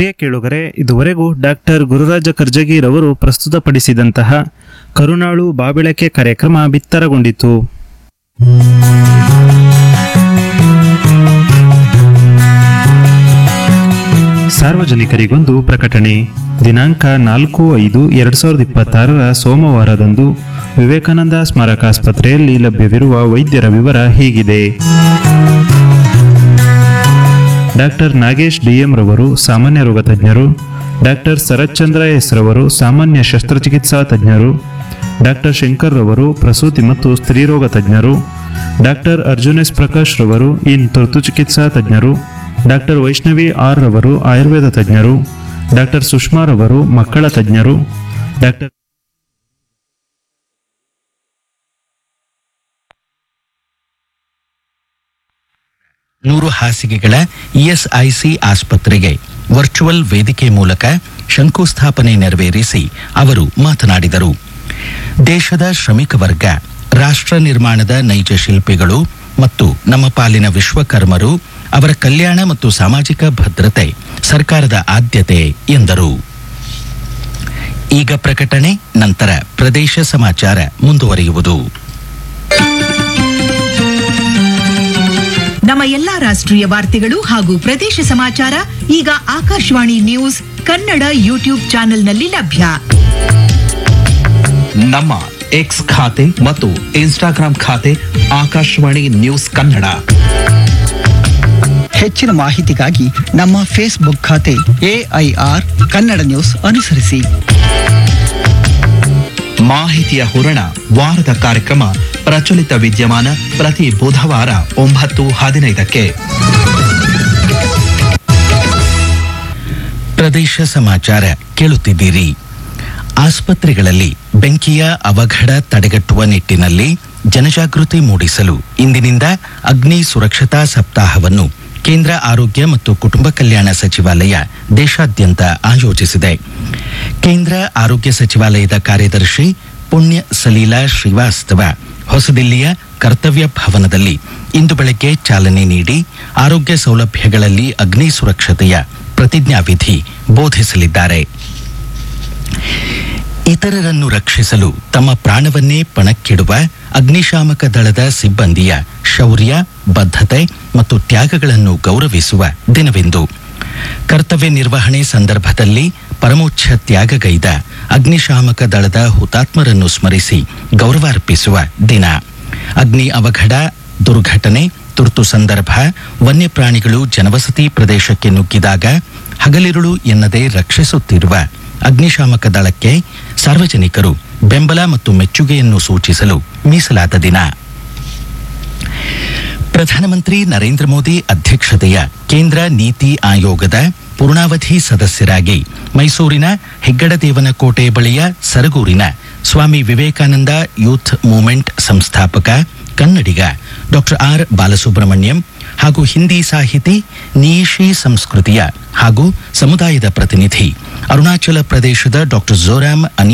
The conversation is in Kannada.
ಪ್ರಿಯ ಕೇಳುಗರೆ ಇದುವರೆಗೂ ಡಾಕ್ಟರ್ ಗುರುರಾಜ ಕರ್ಜಗಿರವರು ಪ್ರಸ್ತುತಪಡಿಸಿದಂತಹ ಕರುಣಾಳು ಬಾಬೆಳಕೆ ಕಾರ್ಯಕ್ರಮ ಬಿತ್ತರಗೊಂಡಿತು ಸಾರ್ವಜನಿಕರಿಗೊಂದು ಪ್ರಕಟಣೆ ದಿನಾಂಕ ನಾಲ್ಕು ಐದು ಎರಡು ಸಾವಿರದ ಇಪ್ಪತ್ತಾರರ ಸೋಮವಾರದಂದು ವಿವೇಕಾನಂದ ಸ್ಮಾರಕಾಸ್ಪತ್ರೆಯಲ್ಲಿ ಲಭ್ಯವಿರುವ ವೈದ್ಯರ ವಿವರ ಹೀಗಿದೆ ಡಾಕ್ಟರ್ ನಾಗೇಶ್ ಡಿಎಂ ರವರು ಸಾಮಾನ್ಯ ರೋಗ ತಜ್ಞರು ಡಾಕ್ಟರ್ ಶರತ್ಚಂದ್ರ ಎಸ್ ರವರು ಸಾಮಾನ್ಯ ಶಸ್ತ್ರಚಿಕಿತ್ಸಾ ತಜ್ಞರು ಡಾಕ್ಟರ್ ಶಂಕರ್ ರವರು ಪ್ರಸೂತಿ ಮತ್ತು ಸ್ತ್ರೀರೋಗ ತಜ್ಞರು ಡಾಕ್ಟರ್ ಅರ್ಜುನ್ ಎಸ್ ಪ್ರಕಾಶ್ ರವರು ಇನ್ ತುರ್ತು ಚಿಕಿತ್ಸಾ ತಜ್ಞರು ಡಾಕ್ಟರ್ ವೈಷ್ಣವಿ ಆರ್ ರವರು ಆಯುರ್ವೇದ ತಜ್ಞರು ಡಾಕ್ಟರ್ ಸುಷ್ಮಾ ರವರು ಮಕ್ಕಳ ತಜ್ಞರು ಡಾಕ್ಟರ್ ನೂರು ಹಾಸಿಗೆಗಳ ಇಎಸ್ಐಸಿ ಆಸ್ಪತ್ರೆಗೆ ವರ್ಚುವಲ್ ವೇದಿಕೆ ಮೂಲಕ ಶಂಕುಸ್ಥಾಪನೆ ನೆರವೇರಿಸಿ ಅವರು ಮಾತನಾಡಿದರು ದೇಶದ ಶ್ರಮಿಕ ವರ್ಗ ರಾಷ್ಟ್ರ ನಿರ್ಮಾಣದ ನೈಜ ಶಿಲ್ಪಿಗಳು ಮತ್ತು ನಮ್ಮ ಪಾಲಿನ ವಿಶ್ವಕರ್ಮರು ಅವರ ಕಲ್ಯಾಣ ಮತ್ತು ಸಾಮಾಜಿಕ ಭದ್ರತೆ ಸರ್ಕಾರದ ಆದ್ಯತೆ ಎಂದರು ಈಗ ಪ್ರಕಟಣೆ ನಂತರ ಪ್ರದೇಶ ಸಮಾಚಾರ ಮುಂದುವರಿಯುವುದು ನಮ್ಮ ಎಲ್ಲಾ ರಾಷ್ಟ್ರೀಯ ವಾರ್ತೆಗಳು ಹಾಗೂ ಪ್ರದೇಶ ಸಮಾಚಾರ ಈಗ ಆಕಾಶವಾಣಿ ನ್ಯೂಸ್ ಕನ್ನಡ ಯೂಟ್ಯೂಬ್ ಚಾನೆಲ್ನಲ್ಲಿ ಲಭ್ಯ ನಮ್ಮ ಎಕ್ಸ್ ಖಾತೆ ಮತ್ತು ಇನ್ಸ್ಟಾಗ್ರಾಂ ಖಾತೆ ಆಕಾಶವಾಣಿ ನ್ಯೂಸ್ ಕನ್ನಡ ಹೆಚ್ಚಿನ ಮಾಹಿತಿಗಾಗಿ ನಮ್ಮ ಫೇಸ್ಬುಕ್ ಖಾತೆ ಎಐಆರ್ ಕನ್ನಡ ನ್ಯೂಸ್ ಅನುಸರಿಸಿ ಮಾಹಿತಿಯ ಹೂರಣ ವಾರದ ಕಾರ್ಯಕ್ರಮ ಪ್ರಚಲಿತ ವಿದ್ಯಮಾನ ಪ್ರತಿ ಬುಧವಾರ ಒಂಬತ್ತು ಹದಿನೈದಕ್ಕೆ ಪ್ರದೇಶ ಸಮಾಚಾರ ಕೇಳುತ್ತಿದ್ದೀರಿ ಆಸ್ಪತ್ರೆಗಳಲ್ಲಿ ಬೆಂಕಿಯ ಅವಘಡ ತಡೆಗಟ್ಟುವ ನಿಟ್ಟಿನಲ್ಲಿ ಜನಜಾಗೃತಿ ಮೂಡಿಸಲು ಇಂದಿನಿಂದ ಅಗ್ನಿ ಸುರಕ್ಷತಾ ಸಪ್ತಾಹವನ್ನು ಕೇಂದ್ರ ಆರೋಗ್ಯ ಮತ್ತು ಕುಟುಂಬ ಕಲ್ಯಾಣ ಸಚಿವಾಲಯ ದೇಶಾದ್ಯಂತ ಆಯೋಜಿಸಿದೆ ಕೇಂದ್ರ ಆರೋಗ್ಯ ಸಚಿವಾಲಯದ ಕಾರ್ಯದರ್ಶಿ ಪುಣ್ಯ ಸಲೀಲಾ ಶ್ರೀವಾಸ್ತವ ಹೊಸದಿಲ್ಲಿಯ ಕರ್ತವ್ಯ ಭವನದಲ್ಲಿ ಇಂದು ಬೆಳಗ್ಗೆ ಚಾಲನೆ ನೀಡಿ ಆರೋಗ್ಯ ಸೌಲಭ್ಯಗಳಲ್ಲಿ ಅಗ್ನಿ ಸುರಕ್ಷತೆಯ ಪ್ರತಿಜ್ಞಾವಿಧಿ ಬೋಧಿಸಲಿದ್ದಾರೆ ಇತರರನ್ನು ರಕ್ಷಿಸಲು ತಮ್ಮ ಪ್ರಾಣವನ್ನೇ ಪಣಕ್ಕಿಡುವ ಅಗ್ನಿಶಾಮಕ ದಳದ ಸಿಬ್ಬಂದಿಯ ಶೌರ್ಯ ಬದ್ಧತೆ ಮತ್ತು ತ್ಯಾಗಗಳನ್ನು ಗೌರವಿಸುವ ದಿನವೆಂದು ಕರ್ತವ್ಯ ನಿರ್ವಹಣೆ ಸಂದರ್ಭದಲ್ಲಿ ಪರಮೋಚ್ಛ ತ್ಯಾಗಗೈದ ಅಗ್ನಿಶಾಮಕ ದಳದ ಹುತಾತ್ಮರನ್ನು ಸ್ಮರಿಸಿ ಗೌರವಾರ್ಪಿಸುವ ದಿನ ಅಗ್ನಿ ಅವಘಡ ದುರ್ಘಟನೆ ತುರ್ತು ಸಂದರ್ಭ ವನ್ಯಪ್ರಾಣಿಗಳು ಜನವಸತಿ ಪ್ರದೇಶಕ್ಕೆ ನುಗ್ಗಿದಾಗ ಹಗಲಿರುಳು ಎನ್ನದೇ ರಕ್ಷಿಸುತ್ತಿರುವ ಅಗ್ನಿಶಾಮಕ ದಳಕ್ಕೆ ಸಾರ್ವಜನಿಕರು ಬೆಂಬಲ ಮತ್ತು ಮೆಚ್ಚುಗೆಯನ್ನು ಸೂಚಿಸಲು ಮೀಸಲಾದ ದಿನ ಪ್ರಧಾನಮಂತ್ರಿ ನರೇಂದ್ರ ಮೋದಿ ಅಧ್ಯಕ್ಷತೆಯ ಕೇಂದ್ರ ನೀತಿ ಆಯೋಗದ ಪೂರ್ಣಾವಧಿ ಸದಸ್ಯರಾಗಿ ಮೈಸೂರಿನ ಹೆಗ್ಗಡದೇವನಕೋಟೆ ಬಳಿಯ ಸರಗೂರಿನ ಸ್ವಾಮಿ ವಿವೇಕಾನಂದ ಯೂತ್ ಮೂವ್ಮೆಂಟ್ ಸಂಸ್ಥಾಪಕ ಕನ್ನಡಿಗ ಡಾಕ್ಟರ್ ಆರ್ ಬಾಲಸುಬ್ರಹ್ಮಣ್ಯಂ ಹಾಗೂ ಹಿಂದಿ ಸಾಹಿತಿ ನೀಶಿ ಸಂಸ್ಕೃತಿಯ ಹಾಗೂ ಸಮುದಾಯದ ಪ್ರತಿನಿಧಿ ಅರುಣಾಚಲ ಪ್ರದೇಶದ ಡಾಕ್ಟರ್ ಜೋರಾಮ್ ಅನಿ